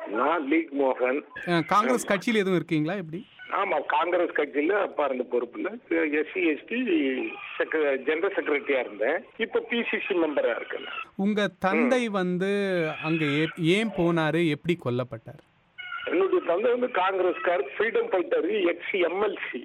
நான் லீக் மோகன் அஹ், காங்கிரஸ் கட்சியில் எதுவும் இருக்கீங்களா எப்படி ஆமா காங்கிரஸ் கட்சியில அப்பா இருந்த பொறுப்புல எஸ்சி எஸ்டி ஜெனரல் செக்ரட்டரியா இருந்தேன் இப்ப பிசிசி மெம்பரா இருக்கேன் நான். உங்க தந்தை வந்து அங்க ஏ- ஏன் போனாரு எப்படி கொல்லப்பட்டார் என்னுடைய தந்தை வந்து காங்கிரஸ்கார் ஃப்ரீடம் ஃபைட்டர் எக்ஸ் எம்எல்சி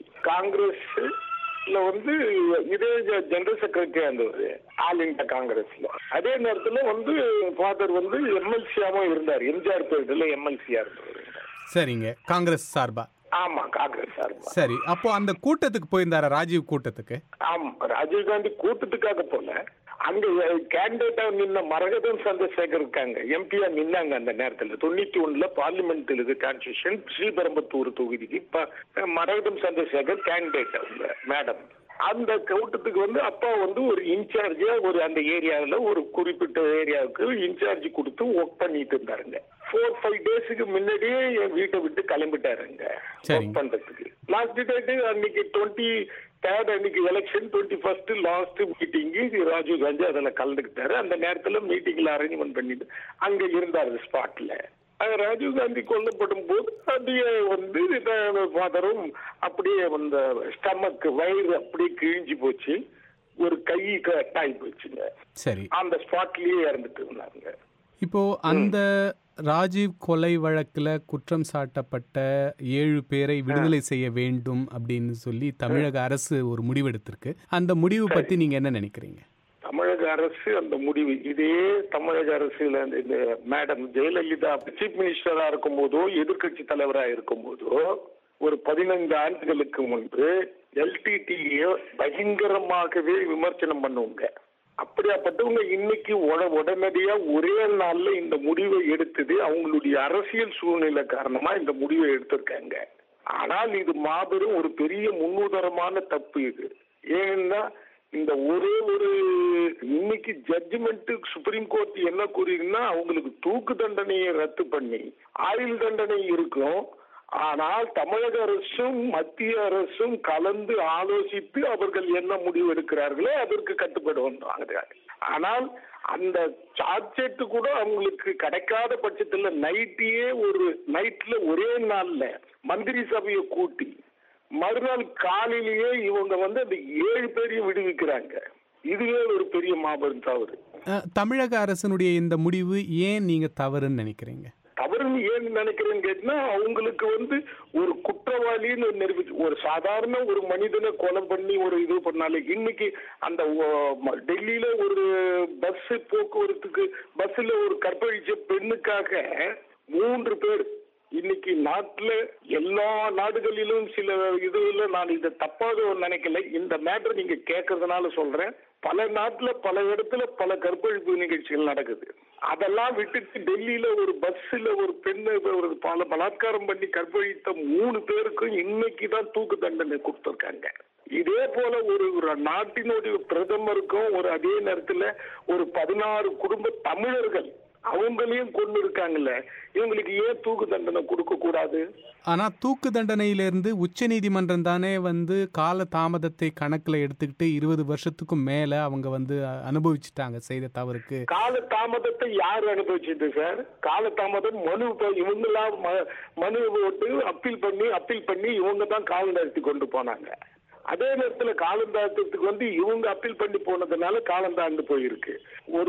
காங்கிரஸ்ல வந்து இதே ஜெனரல் செக்ரட்டரியா இருந்தவர் ஆல் இந்தியா காங்கிரஸ்ல அதே நேரத்துல வந்து ஃபாதர் வந்து எம்எல்சியாவும் இருந்தார் எம்ஜிஆர் பீரியட்ல எம்எல்சியா இருந்தவர் சரிங்க காங்கிரஸ் சார்பா ஆமா காங்கிரஸ் சார்பா சரி அப்போ அந்த கூட்டத்துக்கு போயிருந்தாரா ராஜீவ் கூட்டத்துக்கு ஆமா ராஜீவ்காந்தி கூட்டத்துக்காக போல அங்க கேண்டிடேட்டா நின்ன மரகதம் சந்திரசேகர் இருக்காங்க எம்பியா நின்னாங்க அந்த நேரத்துல தொண்ணூத்தி ஒண்ணுல பார்லிமெண்ட் இது கான்ஸ்டியூஷன் ஸ்ரீபெரும்புத்தூர் தொகுதிக்கு இப்ப மரகதம் சந்திரசேகர் கேண்டிடேட் அவங்க மேடம் அந்த கூட்டத்துக்கு வந்து அப்பா வந்து ஒரு இன்சார்ஜா ஒரு அந்த ஏரியாவில் ஒரு குறிப்பிட்ட ஏரியாவுக்கு இன்சார்ஜ் கொடுத்து ஒர்க் பண்ணிட்டு இருந்தாருங்க ஃபோர் ஃபைவ் டேஸுக்கு முன்னாடியே என் வீட்டை விட்டு கிளம்பிட்டாருங்க சரிங்க. ஒர்க் பண்றதுக்கு லாஸ்ட் டேட்டு அன்னைக்கு டுவெண்ட்டி தேர்ட் அன்னைக்கு election twenty first last meeting Rajiv Gandhi அதில் கலந்துக்கிட்டாரு அந்த நேரத்தில் மீட்டிங்ல அரேஞ்ச்மெண்ட் பண்ணிட்டு அங்க இருந்தாரு ஸ்பாட்ல ராஜீவ் காந்தி கொல்லப்படும் போது அப்படியே வந்து ஃபாதரும் அப்படியே அந்த ஸ்டமக் வயிறு அப்படியே கிழிஞ்சு போச்சு ஒரு கை கட்டாகி போச்சுங்க சரி அந்த ஸ்பாட்லயே இறந்துட்டு இருந்தாங்க இப்போ அந்த ராஜீவ் கொலை வழக்குல குற்றம் சாட்டப்பட்ட ஏழு பேரை விடுதலை செய்ய வேண்டும் அப்படின்னு சொல்லி தமிழக அரசு ஒரு முடிவெடுத்திருக்கு அந்த முடிவு பத்தி நீங்க என்ன நினைக்கிறீங்க தமிழக அரசு அந்த முடிவு இதே தமிழக அரசுல அந்த இந்த மேடம் ஜெயலலிதா சீஃப் மினிஸ்டரா இருக்கும் போதோ எதிர்கட்சி தலைவரா இருக்கும் போதோ ஒரு பதினைந்து ஆண்டுகளுக்கு முன்பு எல்டிடிஏ பயங்கரமாகவே விமர்சனம் பண்ணுவாங்க அப்படியாப்பட்டவங்க இன்னைக்கு உட உடனடியா ஒரே நாள்ல இந்த முடிவை எடுத்தது அவங்களுடைய அரசியல் சூழ்நிலை காரணமா இந்த முடிவை எடுத்திருக்காங்க ஆனால் இது மாபெரும் ஒரு பெரிய முன்னுதாரணமான தப்பு இது ஏன்னா இந்த ஒரே ஒரு இன்னைக்கு ஜட்ஜ்மெண்ட் சுப்ரீம் கோர்ட் என்ன கூறியிருக்குன்னா அவங்களுக்கு தூக்கு தண்டனையை ரத்து பண்ணி ஆயுள் தண்டனை இருக்கும் ஆனால் தமிழக அரசும் மத்திய அரசும் கலந்து ஆலோசித்து அவர்கள் என்ன முடிவு எடுக்கிறார்களோ அதற்கு கட்டுப்படுவாங்க ஆனால் அந்த சார்ஜெட்டு கூட அவங்களுக்கு கிடைக்காத பட்சத்துல நைட்டியே ஒரு நைட்ல ஒரே நாள்ல மந்திரி சபையை கூட்டி மறுநாள் காலையிலேயே இவங்க வந்து அந்த ஏழு பேரையும் விடுவிக்கிறாங்க இதுவே ஒரு பெரிய மாபெரும் தவறு அஹ், தமிழக அரசினுடைய இந்த முடிவு ஏன் நீங்க தவறுன்னு நினைக்கிறீங்க தவறுன்னு ஏன் நினைக்கிறேன்னு கேட்டினா அவங்களுக்கு வந்து ஒரு குற்றவாளின்னு நிரூபிச்சு ஒரு சாதாரண ஒரு மனிதனை கொலை பண்ணி ஒரு இது பண்ணாலே இன்னைக்கு அந்த ஓ- ம- டெல்லியில ஒரு பஸ் போக்குவரத்துக்கு பஸ்ல ஒரு கற்பழிச்ச பெண்ணுக்காக மூன்று பேர் இன்னைக்கு நாட்டுல எல்லா நாடுகளிலும் சில இதுல நான் இதை தப்பாக நினைக்கல இந்த மேட்டர் நீங்க கேட்கறதுனால சொல்றேன் பல நாட்டுல பல இடத்துல பல கற்பழிப்பு நிகழ்ச்சிகள் நடக்குது அதெல்லாம் விட்டுட்டு டெல்லியில ஒரு பஸ்ல ஒரு பெண்ணை ஒரு பல பலாத்காரம் பண்ணி கற்பழித்த மூணு பேருக்கும் இன்னைக்கு தான் தூக்கு தண்டனை கொடுத்திருக்காங்க இதே போல ஒரு ஒரு நாட்டினுடைய பிரதமருக்கும் ஒரு அதே நேரத்துல ஒரு பதினாறு குடும்ப தமிழர்கள் அவங்களையும் கொண்டு இருக்காங்கல்ல இவங்களுக்கு ஏன் தூக்கு தண்டனை கொடுக்க கூடாது ஆனா தூக்கு தண்டனையிலிருந்து உச்ச நீதிமன்றம் தானே வந்து கால தாமதத்தை கணக்குல எடுத்துக்கிட்டு இருபது வருஷத்துக்கும் மேல அவங்க வந்து அ- அனுபவிச்சுட்டாங்க செய்த தவறுக்கு கால தாமதத்தை யார் அனுபவிச்சது சார் கால தாமதம் மனு ப- இவங்கெல்லாம் ம- மனு போட்டு அப்பீல் பண்ணி அப்பீல் பண்ணி இவங்க தான் காலம் தாழ்த்தி கொண்டு போனாங்க அதே நேரத்துல காலம் தாழ்த்தத்துக்கு வந்து இவங்க அப்பீல் பண்ணி போனதுனால காலம் தாழ்ந்து போயிருக்கு ஒரு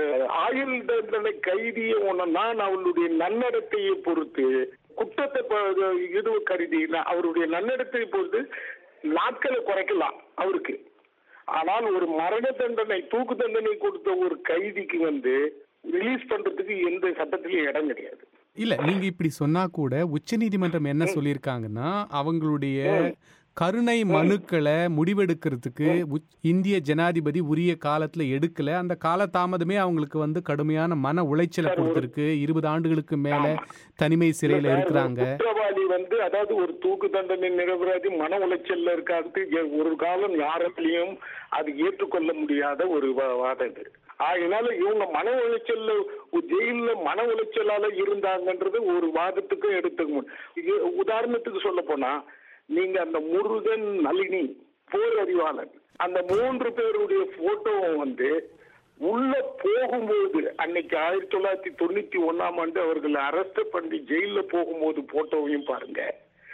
ஆயுள் தண்டனை கைதியை ஒன்னா அவளுடைய நன்னடத்தையை பொறுத்து குற்றத்தை ப- இது கருதி ந- அவருடைய நன்னடத்தையை பொறுத்து நாட்களை குறைக்கலாம் அவருக்கு ஆனால் ஒரு மரண தண்டனை தூக்கு தண்டனை கொடுத்த ஒரு கைதிக்கு வந்து ரிலீஸ் பண்றதுக்கு எந்த சட்டத்திலயும் இடம் கிடையாது இல்ல நீங்க இப்படி சொன்னா கூட உச்ச நீதிமன்றம் என்ன சொல்லியிருக்காங்கன்னா அவங்களுடைய கருணை மனுக்களை முடிவெடுக்கிறதுக்கு உச்- இந்திய ஜனாதிபதி உரிய காலத்துல எடுக்கல அந்த கால தாமதமே அவங்களுக்கு வந்து கடுமையான மன உளைச்சலை கொடுத்திருக்கு இருபது ஆண்டுகளுக்கு மேல தனிமை சிறையில சார், இருக்கிறாங்க ஒரு குற்றவாளி வந்து அதாவது ஒரு தூக்கு தண்டனை நிரபராதி மன உளைச்சல்ல இருக்காது எ- ஒரு காலம் யாராலையும் அது ஏற்றுக்கொள்ள முடியாத ஒரு வா- வாதம் இது அதனால இவங்க மன உளைச்சல்ல ஒரு ஜெயில்ல மன உளைச்சலால இருந்தாங்கன்றது ஒரு வாதத்துக்கும் எடுத்துக்க முடியும் இது உதாரணத்துக்கு சொல்ல போனா நீங்க அந்த முருகன் நளினி போர் அறிவாளன் அந்த மூன்று பேருடைய போட்டோவும் வந்து உள்ள போகும்போது அன்னைக்கு ஆயிரத்தி தொள்ளாயிரத்தி தொண்ணூத்தி ஒன்னாம் ஆண்டு அவர்கள் அரெஸ்ட் பண்ணி ஜெயில போகும்போது போட்டோவையும் பாருங்க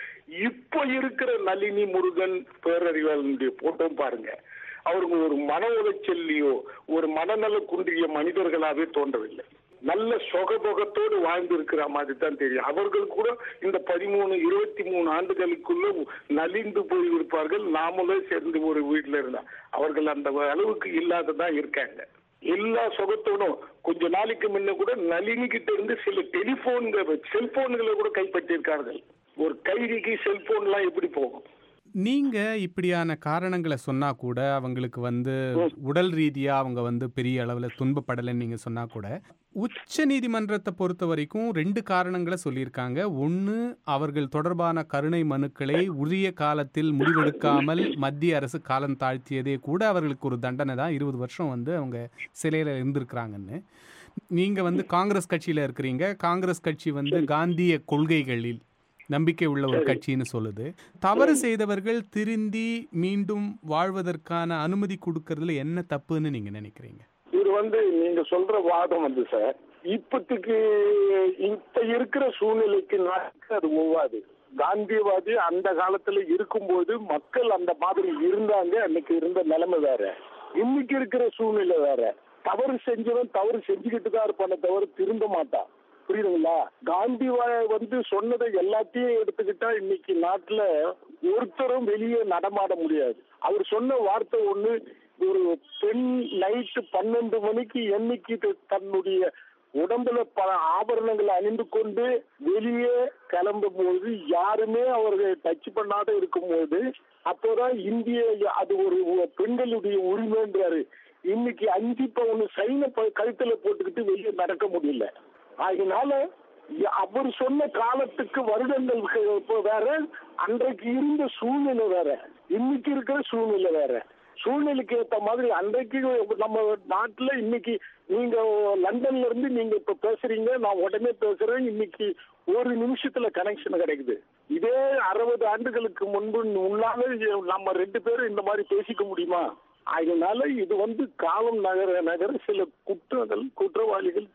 இப்ப இருக்கிற நளினி முருகன் பேரறிவாளனுடைய போட்டோவும் பாருங்க அவருக்கு ஒரு மன உளைச்சல்லையோ ஒரு மனநல குன்றிய மனிதர்களாவே தோன்றவில்லை நல்ல சொகபோகத்தோடு வாழ்ந்து இருக்கிற மாதிரி தான் தெரியும் அவர்கள் கூட இந்த பதிமூணு இருபத்தி மூணு ஆண்டுகளுக்குள்ள நலிந்து போயிருப்பார்கள் நாமளும் சேர்ந்து ஒரு வீட்டுல இருந்தா அவர்கள் அந்த அளவுக்கு இல்லாததான் இருக்காங்க எல்லா சொகத்தோடும் கொஞ்ச நாளைக்கு முன்ன கூட நளினி கிட்ட இருந்து சில டெலிபோன்கள் செல்போன்களை கூட கைப்பற்றியிருக்கார்கள் ஒரு கைதிக்கு செல்போன்லாம் எப்படி போகும் நீங்க இப்படியான காரணங்களை சொன்னா கூட அவங்களுக்கு வந்து உடல் ரீதியா அவங்க வந்து பெரிய அளவுல துன்பப்படலைன்னு நீங்க சொன்னா கூட உச்ச நீதிமன்றத்தை பொறுத்த வரைக்கும் ரெண்டு காரணங்களை சொல்லியிருக்காங்க ஒன்று அவர்கள் தொடர்பான கருணை மனுக்களை உரிய காலத்தில் முடிவெடுக்காமல் மத்திய அரசு காலம் தாழ்த்தியதே கூட அவர்களுக்கு ஒரு தண்டனை தான் இருபது வருஷம் வந்து அவங்க சிலையில இருந்திருக்கிறாங்கன்னு நீங்க வந்து காங்கிரஸ் கட்சியில இருக்கிறீங்க காங்கிரஸ் கட்சி வந்து காந்திய கொள்கைகளில் நம்பிக்கை உள்ள ஒரு கட்சின்னு சொல்லுது தவறு செய்தவர்கள் திருந்தி மீண்டும் வாழ்வதற்கான அனுமதி கொடுக்கறதுல என்ன தப்புன்னு நீங்க நினைக்கிறீங்க இது வந்து நீங்க சொல்ற வாதம் வந்து சார் இப்பத்துக்கு இப்ப இருக்கிற சூழ்நிலைக்கு நாட்டுக்கு அது ஒவ்வாது காந்தியவாதி அந்த காலத்துல இருக்கும்போது மக்கள் அந்த மாதிரி இருந்தாங்க அன்னைக்கு இருந்த நிலைமை வேற இன்னைக்கு இருக்கிற சூழ்நிலை வேற தவறு செஞ்சவன் தவறு செஞ்சுக்கிட்டு தான் இருப்பானே தவிர திருந்த மாட்டான் புரியுதுங்களா காந்தி வந்து சொன்னதை எல்லாத்தையும் எடுத்துக்கிட்டா இன்னைக்கு நாட்டுல ஒருத்தரும் வெளியே நடமாட முடியாது அவர் சொன்ன வார்த்தை ஒண்ணு ஒரு பெண் நைட்டு பன்னெண்டு மணிக்கு என்னைக்கு தன்னுடைய உடம்புல பல ஆபரணங்களை அணிந்து கொண்டு வெளியே கிளம்பும் போது யாருமே அவர்கள் டச் பண்ணாத இருக்கும் போது அப்போதான் இந்திய அது ஒரு பெண்களுடைய உரிமைன்றாரு இன்னைக்கு அஞ்சு பவுன் சைன கழுத்துல போட்டுக்கிட்டு வெளியே நடக்க முடியல அதனால அவர் சொன்ன காலத்துக்கு வருடங்கள் வேற அன்றைக்கு இருந்த சூழ்நிலை வேற இன்னைக்கு இருக்கிற சூழ்நிலை வேற சூழ்நிலைக்கு ஏற்ற மாதிரி அன்றைக்கு நம்ம நாட்டுல இன்னைக்கு நீங்க லண்டன்ல இருந்து நீங்க இப்ப பேசுறீங்க நான் உடனே பேசுறேன் இன்னைக்கு ஒரு நிமிஷத்துல கனெக்ஷன் கிடைக்குது இதே அறுபது ஆண்டுகளுக்கு முன்பு முன்னால நம்ம ரெண்டு பேரும் இந்த மாதிரி பேசிக்க முடியுமா அதனால இது வந்து காலம் நகர நகர சில குற்றங்கள் குற்றவாளிகள்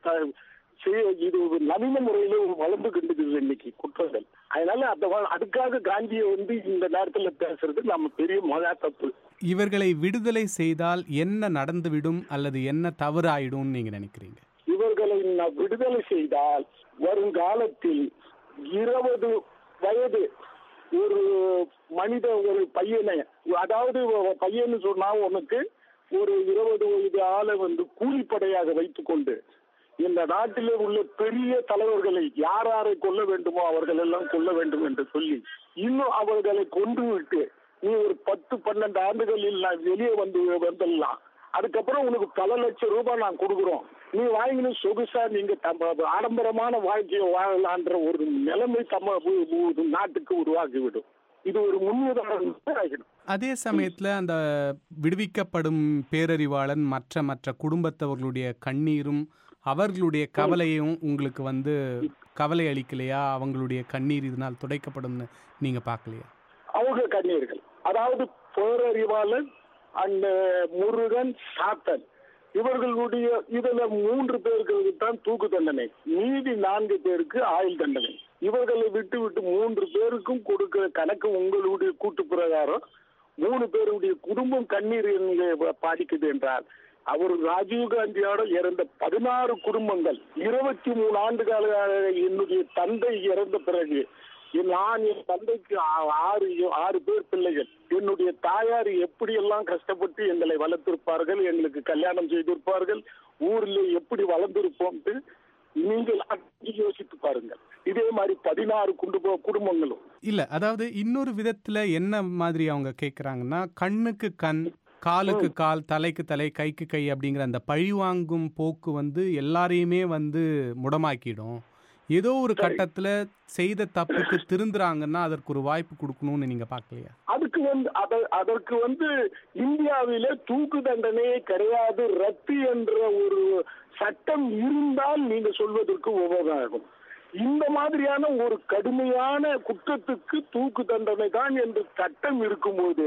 இது ஒரு நவீன முறையில வளர்ந்து கண்டுக்குது இன்னைக்கு குற்றங்கள் அதனால அந்த அதுக்காக காந்தியை வந்து இந்த நேரத்துல பேசுறது நம்ம பெரிய மகா தப்பு இவர்களை விடுதலை செய்தால் என்ன நடந்துவிடும் அல்லது என்ன தவறு ஆயிடும் நீங்க நினைக்கிறீங்க இவர்களை விடுதலை செய்தால் வருங்காலத்தில் இருபது வயது ஒரு மனித ஒரு பையனை அதாவது பையன்னு சொன்னா உனக்கு ஒரு இருபது வயது ஆளை வந்து கூலிப்படையாக வைத்துக்கொண்டு இந்த நாட்டிலே உள்ள பெரிய தலைவர்களை யார் யாரை கொல்ல வேண்டுமோ அவர்கள் எல்லாம் கொல்ல வேண்டும் என்று சொல்லி இன்னும் அவர்களை கொன்று விட்டு நீ ஒரு பத்து பன்னெண்டு ஆண்டுகளில் நான் வெளியே வந்து வந்துடலாம் அதுக்கப்புறம் உனக்கு பல லட்சம் ரூபாய் நான் கொடுக்குறோம் நீ வாங்கினு சொகுசா நீங்க ஆடம்பரமான வாழ்க்கையை வாழலான்ற ஒரு நிலைமை தம்ம நாட்டுக்கு உருவாக்கிவிடும் இது ஒரு முன்னுதாரணம் ஆகிடும் அதே சமயத்துல அந்த விடுவிக்கப்படும் பேரறிவாளன் மற்ற மற்ற குடும்பத்தவர்களுடைய கண்ணீரும் அவர்களுடைய கவலையும் உங்களுக்கு வந்து கவலை அளிக்கலையா அவங்களுடைய கண்ணீர் இதனால் துடைக்கப்படும்னு நீங்க பார்க்கலையா அவங்க கண்ணீர்கள் அதாவது பேரறிவாளன் அந்த முருகன் சாத்தன் இவர்களுடைய இதுல மூன்று பேருக்கு தான் தூக்கு தண்டனை மீதி நான்கு பேருக்கு ஆயுள் தண்டனை இவர்களை விட்டு விட்டு மூன்று பேருக்கும் கொடுக்கிற கணக்கு உங்களுடைய கூட்டு பிரகாரம் மூணு பேருடைய குடும்பம் கண்ணீர் பாதிக்குது என்றால் அவர் ராஜீவ்காந்தியோட இறந்த பதினாறு குடும்பங்கள் இருபத்தி மூணு ஆண்டு கால என்னுடைய தந்தை இறந்த பிறகு நான் என் தந்தைக்கு ஆறு ஆறு பேர் பிள்ளைகள் என்னுடைய தாயார் எப்படி எல்லாம் கஷ்டப்பட்டு எங்களை வளர்த்திருப்பார்கள் எங்களுக்கு கல்யாணம் செய்திருப்பார்கள் ஊர்ல எப்படி வளர்ந்திருப்போம்ட்டு நீங்கள் யோசித்து பாருங்கள் இதே மாதிரி பதினாறு குடும்ப குடும்பங்களும் இல்ல அதாவது இன்னொரு விதத்துல என்ன மாதிரி அவங்க கேக்குறாங்கன்னா கண்ணுக்கு கண் காலுக்கு கால் தலைக்கு தலை கைக்கு கை அப்படிங்கிற அந்த பழிவாங்கும் போக்கு வந்து எல்லாரையுமே வந்து முடமாக்கிடும் ஏதோ ஒரு கட்டத்துல செய்த தப்புக்கு திருந்துறாங்கன்னா அதற்கு ஒரு வாய்ப்பு கொடுக்கணும்னு நீங்க பாக்கலையா அதுக்கு வந்து அதற்கு வந்து இந்தியாவிலே தூக்கு தண்டனையே கிடையாது ரத்து என்ற ஒரு சட்டம் இருந்தால் நீங்க சொல்வதற்கு உபயோகம் இந்த மாதிரியான ஒரு கடுமையான குற்றத்துக்கு தூக்கு தண்டனை தான் என்று சட்டம் இருக்கும்போது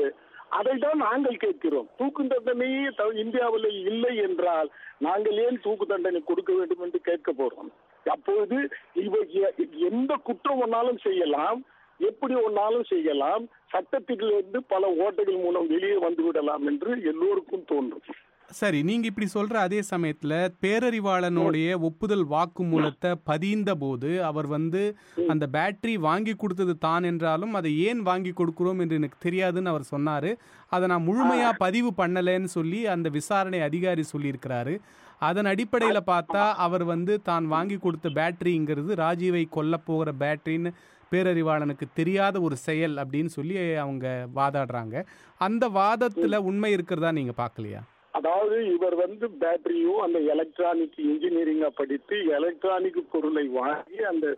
அதை தான் நாங்கள் கேட்கிறோம் தூக்கு தண்டனையே த- இந்தியாவில் இல்லை என்றால் நாங்கள் ஏன் தூக்கு தண்டனை கொடுக்க வேண்டும் என்று கேட்க போறோம் அப்பொழுது இவ எ- எந்த குற்றம் ஒன்னாலும் செய்யலாம் எப்படி ஒன்னாலும் செய்யலாம் சட்டத்திலிருந்து பல ஓட்டைகள் மூலம் வெளியே வந்து விடலாம் என்று எல்லோருக்கும் தோன்றும் சரி நீங்க இப்படி சொல்ற அதே சமயத்துல பேரறிவாளனுடைய ஒப்புதல் வாக்குமூலத்தை பதிந்த போது அவர் வந்து அந்த பேட்டரி வாங்கி கொடுத்தது தான் என்றாலும் அதை ஏன் வாங்கி கொடுக்கிறோம் என்று எனக்கு தெரியாதுன்னு அவர் சொன்னாரு அதை நான் முழுமையா பதிவு பண்ணலைன்னு சொல்லி அந்த விசாரணை அதிகாரி சொல்லியிருக்கிறாரு அதன் அடிப்படையில பார்த்தா அவர் வந்து தான் வாங்கி கொடுத்த பேட்டரிங்கிறது ராஜீவை கொல்ல போகிற பேட்டரின்னு பேரறிவாளனுக்கு தெரியாத ஒரு செயல் அப்படின்னு சொல்லி அவங்க வாதாடுறாங்க அந்த வாதத்துல உண்மை இருக்கிறதா நீங்க பார்க்கலையா அதாவது இவர் வந்து பேட்டரியும் அந்த எலக்ட்ரானிக் இன்ஜினியரிங்கா படித்து எலக்ட்ரானிக் பொருளை வாங்கி அந்த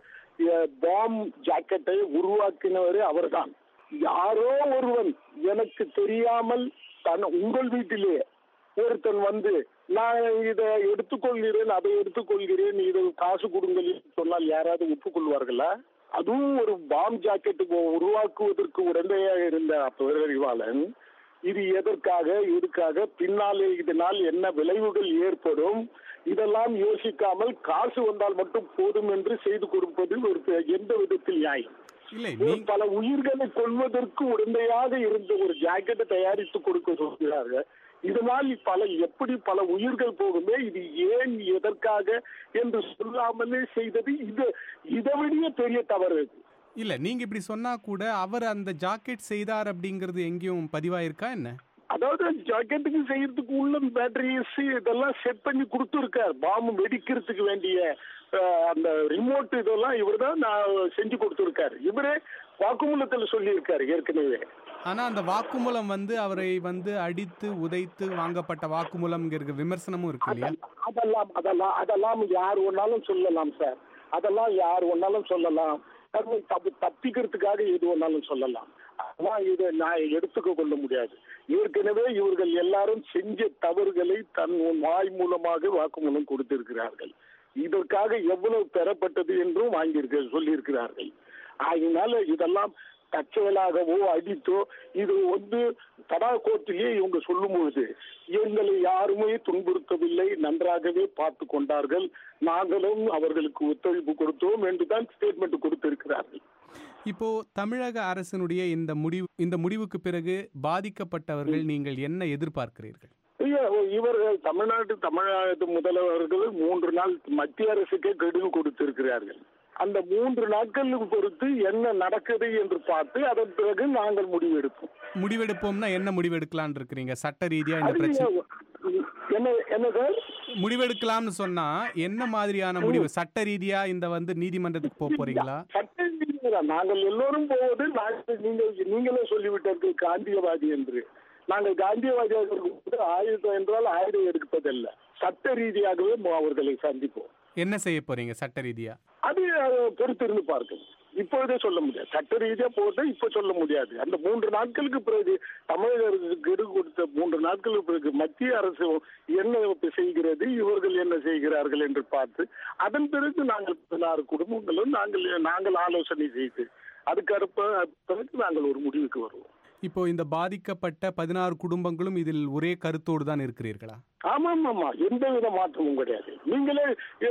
பாம் ஜாக்கெட்டை உருவாக்கினவர் அவர்தான் யாரோ ஒருவன் எனக்கு தெரியாமல் தன் உங்கள் வீட்டிலே ஒருத்தன் வந்து நான் இதை எடுத்துக்கொள்கிறேன் அதை எடுத்துக்கொள்கிறேன் இதை காசு கொடுங்கள் என்று சொன்னால் யாராவது ஒப்புக்கொள்வார்களா அதுவும் ஒரு பாம் ஜாக்கெட் உருவாக்குவதற்கு உடந்தையாக இருந்த பேரறிவாளன் இது எதற்காக எதுக்காக பின்னாலே இதனால் என்ன விளைவுகள் ஏற்படும் இதெல்லாம் யோசிக்காமல் காசு வந்தால் மட்டும் போதும் என்று செய்து கொடுப்பது ஒரு பெ- எந்த விதத்தில் நியாயம் இல்லை ஒரு நீ பல உயிர்களை கொள்வதற்கு உடந்தையாக இருந்த ஒரு ஜாக்கெட்டை தயாரித்து கொடுக்க சொல்கிறார்கள் இதனால் பல எப்படி பல உயிர்கள் போகுமே இது ஏன் எதற்காக என்று சொல்லாமலே செய்தது இது இதை விட பெரிய தவறு இது. இல்ல நீங்க இப்படி சொன்னா கூட அவர் அந்த ஜாக்கெட் செய்தார் அப்படிங்கிறது எங்கேயும் பதிவாயிருக்கா என்ன அதாவது ஜாக்கெட்டுக்கு செய்யறதுக்கு உள்ள பேட்டரிஸ் இதெல்லாம் செட் பண்ணி கொடுத்துருக்கார் பாம்பு வெடிக்கிறதுக்கு வேண்டிய அஹ், அந்த ரிமோட் இதெல்லாம் இவர் தான் நான் செஞ்சு கொடுத்துருக்காரு இவரே வாக்குமூலத்தில் சொல்லியிருக்காரு ஏற்கனவே ஆனா அந்த வாக்குமூலம் வந்து அவரை வந்து அடித்து உதைத்து வாங்கப்பட்ட வாக்குமூலம்ங்கிற விமர்சனமும் இருக்கு இல்லையா அதெல்லாம் அதெல்லாம் அதெல்லாம் யார் ஒன்னாலும் சொல்லலாம் சார் அதெல்லாம் யார் ஒன்னாலும் சொல்லலாம் அது தப்பு தப்பிக்கிறதுக்காக எது ஒன்னாலும் சொல்லலாம் அதெல்லாம் இதை நான் எடுத்துக்க கொள்ள முடியாது ஏற்கனவே இவர்கள் எல்லாரும் செஞ்ச தவறுகளை தன் வாய் மூலமாக வாக்குமூலம் கொடுத்திருக்கிறார்கள் இதற்காக எவ்வளவு பெறப்பட்டது என்றும் வாங்கியிருக்க சொல்லியிருக்கிறார்கள் ஆகினால இதெல்லாம் தற்செயலாகவோ அடித்தோ இது வந்து தடா கோர்ட்டிலே இவங்க சொல்லும் பொழுது எங்களை யாருமே துன்புறுத்தவில்லை நன்றாகவே பார்த்து கொண்டார்கள் நாங்களும் அவர்களுக்கு ஒத்துழைப்பு கொடுத்தோம் என்றுதான் ஸ்டேட்மெண்ட் கொடுத்திருக்கிறார்கள் இப்போ தமிழக அரசினுடைய இந்த முடிவு இந்த முடிவுக்கு பிறகு பாதிக்கப்பட்டவர்கள் நீங்கள் என்ன எதிர்பார்க்கிறீர்கள் ஐயா, இவர்கள் தமிழ்நாட்டு தமிழ்நாட்டு முதல்வர்கள் மூன்று நாள் மத்திய அரசுக்கே கெடுவு கொடுத்திருக்கிறார்கள் அந்த மூன்று நாட்களுக்கு பொறுத்து என்ன நடக்குது என்று பார்த்து அதன் பிறகு நாங்கள் முடிவெடுப்போம் முடிவெடுப்போம்னா என்ன முடிவெடுக்கலாம்னு இருக்கிறீங்க சட்ட ரீதியா இந்த அது பிரச்சனை என்ன என்ன சார் முடிவெடுக்கலாம்னு சொன்னா என்ன மாதிரியான முடிவு சட்ட ரீதியா இந்த வந்து நீதிமன்றத்துக்கு போக போறீங்களா சட்ட ரீதியா நாங்கள் எல்லோரும் போவது நாங்கள் நீங்கள் நீங்களே சொல்லிவிட்டீர்கள் காந்தியவாதி என்று நாங்கள் காந்தியவாதியாக இருக்கும்போது ஆயுதம் என்றால் ஆயுதம் எடுப்பதல்ல சட்ட ரீதியாகவே அவர்களை சந்திப்போம் என்ன செய்ய போறீங்க சட்ட ரீதியா அது அஹ், பொறுத்திருந்து பார்க்கணும் இப்பொழுதே சொல்ல முடியாது சட்ட ரீதியா போட்டு இப்ப சொல்ல முடியாது அந்த மூன்று நாட்களுக்கு பிறகு தமிழக அரசுக்கு எடுத்து கொடுத்த மூன்று நாட்களுக்கு பிறகு மத்திய அரசு என்ன இப்ப செய்கிறது இவர்கள் என்ன செய்கிறார்கள் என்று பார்த்து அதன் பிறகு நாங்கள் பதினாறு குடும்பங்களும் நாங்கள் நாங்கள் ஆலோசனை செய்து அதுக்கு அடுப்ப பிறகு நாங்கள் ஒரு முடிவுக்கு வருவோம் இப்போ இந்த பாதிக்கப்பட்ட பதினாறு குடும்பங்களும் இதில் ஒரே கருத்தோடு தான் இருக்கிறீர்களா ஆமாம் ஆமா எந்த வித மாற்றமும் கிடையாது நீங்களே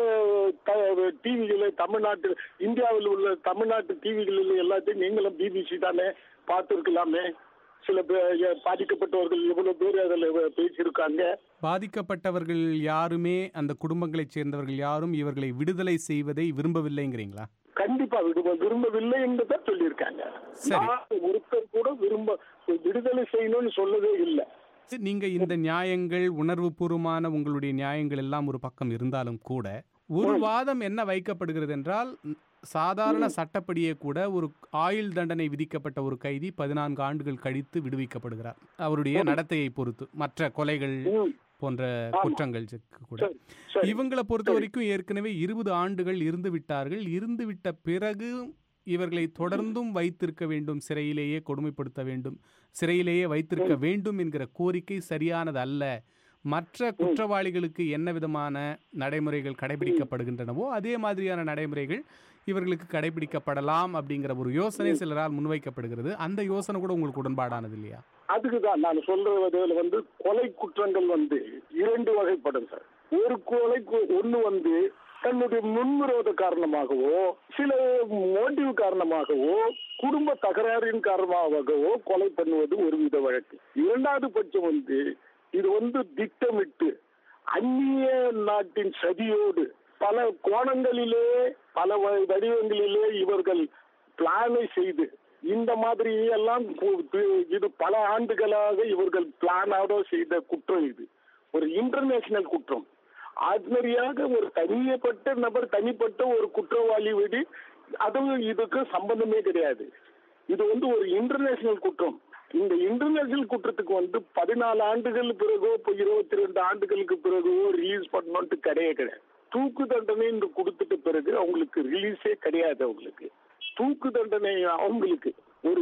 டிவிகள தமிழ்நாட்டு இந்தியாவில் உள்ள தமிழ்நாட்டு டிவிகளில் எல்லாத்தையும் நீங்களும் பிபிசி தானே பார்த்துருக்கலாமே சில பே- பாதிக்கப்பட்டவர்கள் எவ்வளவு பேர் அதில் பேசியிருக்காங்க பாதிக்கப்பட்டவர்கள் யாருமே அந்த குடும்பங்களைச் சேர்ந்தவர்கள் யாரும் இவர்களை விடுதலை செய்வதை விரும்பவில்லைங்கிறீங்களா கண்டிப்பா விரும்ப விரும்பவில்லை என்று தான் சொல்லியிருக்காங்க சரி. நான் ஒருத்தர் கூட விரும்ப விடுதலை செய்யணும்னு சொல்லவே இல்லை நீங்க இந்த நியாயங்கள் உணர்வுபூர்வமான உங்களுடைய நியாயங்கள் எல்லாம் ஒரு பக்கம் இருந்தாலும் கூட ஒரு வாதம் என்ன வைக்கப்படுகிறது என்றால் சாதாரண சட்டப்படியே கூட ஒரு ஆயுள் தண்டனை விதிக்கப்பட்ட ஒரு கைதி பதினான்கு ஆண்டுகள் கழித்து விடுவிக்கப்படுகிறார் அவருடைய நடத்தையை பொறுத்து மற்ற கொலைகள் ம், போன்ற குற்றங்கள் கூட சரி சரி இவங்களை பொறுத்த வரைக்கும் ஏற்கனவே இருபது ஆண்டுகள் இருந்து விட்டார்கள் இருந்து விட்ட பிறகு இவர்களை தொடர்ந்தும் வைத்திருக்க வேண்டும் சிறையிலேயே கொடுமைப்படுத்த வேண்டும் சிறையிலேயே வைத்திருக்க வேண்டும் என்கிற கோரிக்கை சரியானது அல்ல மற்ற குற்றவாளிகளுக்கு என்ன விதமான நடைமுறைகள் கடைபிடிக்கப்படுகின்றனவோ அதே மாதிரியான நடைமுறைகள் இவர்களுக்கு கடைபிடிக்கப்படலாம் அப்படிங்கிற ஒரு யோசனை சிலரால் முன்வைக்கப்படுகிறது அந்த யோசனை கூட உங்களுக்கு உடன்பாடானது இல்லையா அதுக்கு தான் நான் சொல்றதுல வந்து கொலை குற்றங்கள் வந்து இரண்டு வகைப்படும் சார் ஒரு கொலை கு- ஒண்ணு வந்து தன்னுடைய முன்விரோத காரணமாகவோ சில மோட்டிவ் காரணமாகவோ குடும்ப தகராறின் காரணமாகவோ கொலை பண்ணுவது ஒரு வித வழக்கு இரண்டாவது பட்சம் வந்து இது வந்து திட்டமிட்டு அந்நிய நாட்டின் சதியோடு பல கோணங்களிலே பல வ- வடிவங்களிலே இவர்கள் பிளானை செய்து இந்த மாதிரி எல்லாம் கு- து- இது பல ஆண்டுகளாக இவர்கள் பிளானோட செய்த குற்றம் இது ஒரு இன்டர்நேஷனல் குற்றம் ஆர்டினரியாக ஒரு தனியப்பட்ட நபர் தனிப்பட்ட ஒரு குற்றவாளி விடி அதுவும் இதுக்கு சம்பந்தமே கிடையாது இது வந்து ஒரு இன்டர்நேஷனல் குற்றம் இந்த இன்டர்நேஷனல் குற்றத்துக்கு வந்து பதினாலு ஆண்டுகள் பிறகோ இப்போ இருபத்தி ரெண்டு ஆண்டுகளுக்கு பிறகோ ரிலீஸ் பண்ணணும்ட்டு கிடையவே கிடையாது தூக்கு தண்டனை என்று கொடுத்துட்ட பிறகு அவங்களுக்கு ரிலீஸே கிடையாது அவங்களுக்கு தூக்கு தண்டனை அவங்களுக்கு ஒரு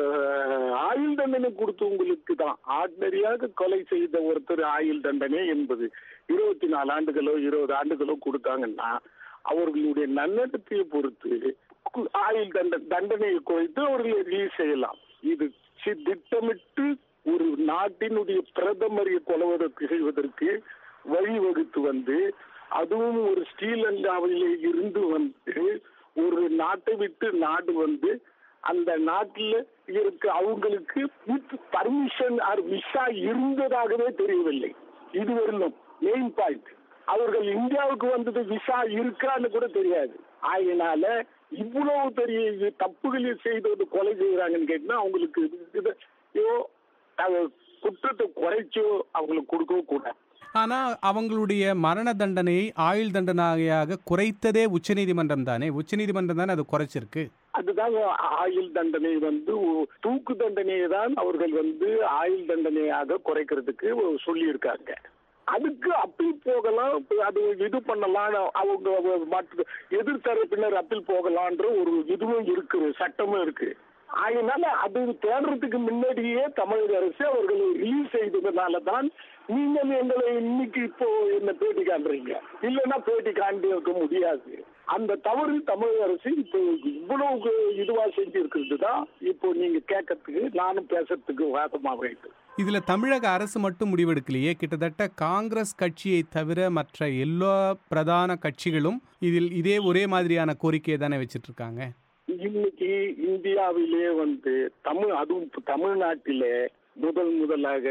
அஹ், ஆயுள் தண்டனை கொடுத்தவங்களுக்கு தான் ஆர்டினரியாக கொலை செய்த ஒருத்தர் ஆயுள் தண்டனை என்பது இருபத்தி நாலு ஆண்டுகளோ இருபது ஆண்டுகளோ கொடுத்தாங்கன்னா அவர்களுடைய நன்னடத்தையை பொறுத்து கு- ஆயுள் தண்ட தண்டனையை குறைத்து அவர்களை ரிலீஸ் செய்யலாம் இது சி- திட்டமிட்டு ஒரு நாட்டினுடைய பிரதமரை கொலவதற்கு செய்வதற்கு வழிவகுத்து வந்து அதுவும் ஒரு ஸ்ரீலங்காவிலே இருந்து வந்து ஒரு நாட்டை விட்டு நாடு வந்து அந்த நாட்டில் இருக்க அவங்களுக்கு வித் பர்மிஷன் ஆர் விசா இருந்ததாகவே தெரியவில்லை இதுவரையிலும் மெயின் பாயிண்ட் அவர்கள் இந்தியாவுக்கு வந்தது விசா இருக்கான்னு கூட தெரியாது ஆகையினால இவ்வளவு பெரிய இது தப்புகளை செய்தது கொலை செய்யறாங்கன்னு கேட்டா அவங்களுக்கு இது- ஐயோ, அது குற்றத்தை குறைச்சோ அவங்களுக்கு கொடுக்கவும் கூடாது ஆனா அவங்களுடைய மரண தண்டனையை ஆயுள் தண்டனையாக குறைத்ததே உச்சநீதிமன்றம் தானே உச்சநீதிமன்றம் தானே அது குறைச்சிருக்கு அதுதான் ஆயுள் தண்டனை வந்து ஒ- தூக்கு தண்டனையை தான் அவர்கள் வந்து ஆயுள் தண்டனையாக குறைக்கிறதுக்கு சொல்லி இருக்காங்க அதுக்கு அப்பீல் போகலாம் அது இது பண்ணலாம் அவங்க மற்ற எதிர்த்தரப்பினர் அப்பீல் போகலான்ற ஒரு இதுவும் இருக்கு சட்டமும் இருக்கு அதனால அது தேடுறதுக்கு முன்னாடியே தமிழக அரசு அவர்களை ரிலீஸ் செய்ததுனால தான் நீங்கள் எங்களை இன்னைக்கு இப்போ என்ன பேட்டி காண்றீங்க இல்லைன்னா பேட்டி காண்டி இருக்க முடியாது அந்த தவறு தமிழக அரசு இப்போ இவ்வளவு இதுவா செஞ்சு இருக்கிறது தான் இப்போ நீங்க கேட்கறதுக்கு நானும் பேசுறதுக்கு வாதமாக வேண்டும் இதுல தமிழக அரசு மட்டும் முடிவெடுக்கலையே கிட்டத்தட்ட காங்கிரஸ் கட்சியை தவிர மற்ற எல்லா பிரதான கட்சிகளும் இதில் இதே ஒரே மாதிரியான கோரிக்கையை தானே வச்சிட்டு இருக்காங்க இன்னைக்கு இந்தியாவிலே வந்து தமிழ் அதுவும் இப்ப தமிழ்நாட்டிலே முதல் முதலாக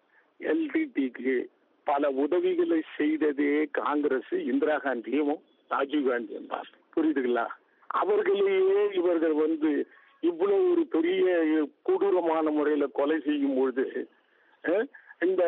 எல்டிடிக்கு பல உதவிகளை செய்ததே காங்கிரஸ் இந்திரா காந்தியும் ராஜீவ் காந்தியும் தான் புரியுதுங்களா அவர்களையே இவர்கள் வந்து இவ்வளவு ஒரு பெரிய கொடூரமான முறையில கொலை செய்யும் பொழுது அஹ், இந்த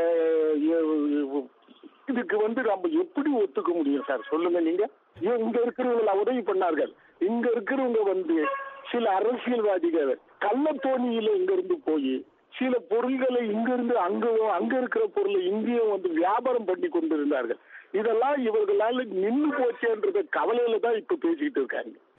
அஹ், இதுக்கு வந்து நம்ம எப்படி ஒத்துக்க முடியும் சார் சொல்லுங்க நீங்க ஏன் இங்க இருக்கிறவங்க உதவி பண்ணார்கள் இங்க இருக்கிறவங்க வந்து சில அரசியல்வாதிகள் கள்ளத்தோணியில இங்க இருந்து போய் சில பொருள்களை இங்க இருந்து அங்க அங்க இருக்கிற பொருளை இங்கேயும் வந்து வியாபாரம் பண்ணி கொண்டிருந்தார்கள் இதெல்லாம் இவர்களால நின்று போச்சேன்றத கவலையில தான் இப்ப பேசிட்டு இருக்காங்க